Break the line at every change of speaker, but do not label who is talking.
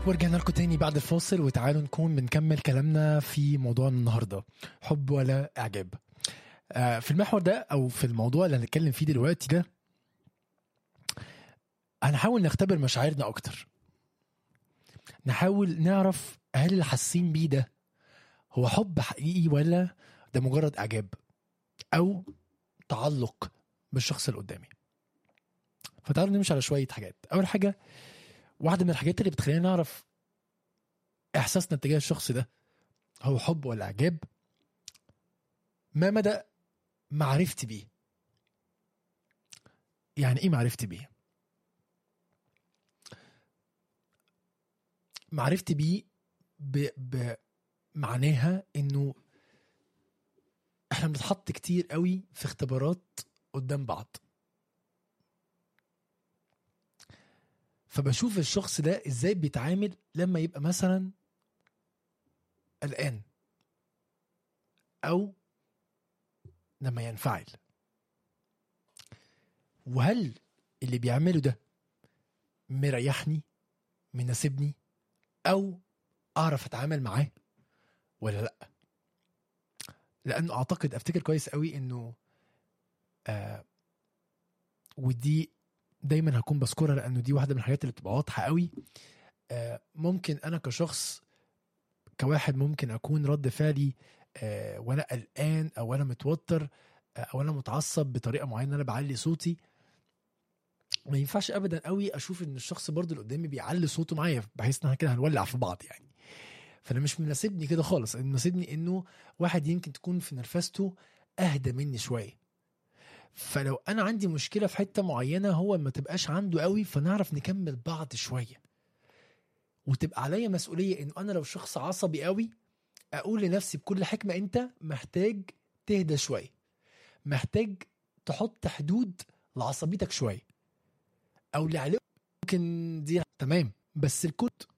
ورجعنا لكم تاني بعد الفاصل وتعالوا نكون بنكمل كلامنا في موضوعنا النهارده حب ولا اعجاب آه، في المحور ده او في الموضوع اللي هنتكلم فيه دلوقتي ده هنحاول نختبر مشاعرنا اكتر نحاول نعرف هل اللي حاسين بيه ده هو حب حقيقي ولا ده مجرد اعجاب او تعلق بالشخص اللي قدامي فتعالوا نمشي على شويه حاجات اول حاجه واحده من الحاجات اللي بتخلينا نعرف احساسنا تجاه الشخص ده هو حب ولا اعجاب ما مدى معرفتي بيه يعني ايه معرفتي بيه معرفتي بيه ب... ب... معناها انه احنا بنتحط كتير قوي في اختبارات قدام بعض فبشوف الشخص ده ازاي بيتعامل لما يبقى مثلا قلقان او لما ينفعل وهل اللي بيعمله ده مريحني مناسبني او اعرف اتعامل معاه ولا لا لانه اعتقد افتكر كويس قوي انه آه ودي دايما هكون بذكرها لانه دي واحده من الحاجات اللي بتبقى واضحه قوي آه ممكن انا كشخص كواحد ممكن اكون رد فعلي آه وانا قلقان او انا متوتر آه او انا متعصب بطريقه معينه انا بعلي صوتي ما ينفعش ابدا قوي اشوف ان الشخص برضه اللي قدامي بيعلي صوته معايا بحيث ان احنا كده هنولع في بعض يعني فانا مش مناسبني كده خالص مناسبني انه واحد يمكن تكون في نرفزته اهدى مني شويه فلو انا عندي مشكله في حته معينه هو ما تبقاش عنده قوي فنعرف نكمل بعض شويه وتبقى عليا مسؤوليه انه انا لو شخص عصبي قوي اقول لنفسي بكل حكمه انت محتاج تهدى شويه محتاج تحط حدود لعصبيتك شويه او اللي عليه ممكن دي تمام بس الكود